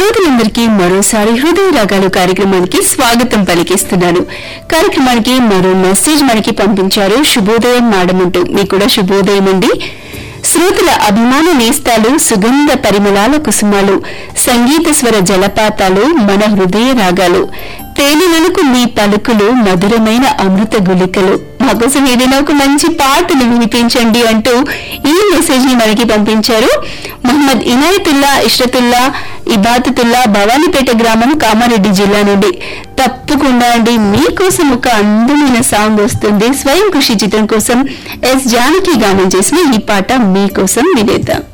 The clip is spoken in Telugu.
శ్రోతలందరికీ మరోసారి హృదయ రాగాలు కార్యక్రమానికి స్వాగతం పలికిస్తున్నాను కార్యక్రమానికి మరో మెసేజ్ మనకి పంపించారు శుభోదయం మాడమంటూ మీకు కూడా శుభోదయం అండి శ్రోతల అభిమాన నేస్తాలు సుగంధ పరిమళాల కుసుమాలు సంగీత స్వర జలపాతాలు మన హృదయ రాగాలు తేనెలకు మీ పలుకులు మధురమైన అమృత గుళికలు మా కోసం ఏదైనా ఒక మంచి పాటను వినిపించండి అంటూ ఈ మెసేజ్ ని మనకి పంపించారు మహమ్మద్ ఇనాయతుల్లా ఇష్రతుల్లా ఇబాతుతుల్లా భవానీపేట గ్రామం కామారెడ్డి జిల్లా నుండి తప్పకుండా అండి మీకోసం ఒక అందమైన సాంగ్ వస్తుంది స్వయం కృషి చిత్రం కోసం ఎస్ జానకి గానం చేసిన ఈ పాట మీకోసం వినేద్దాం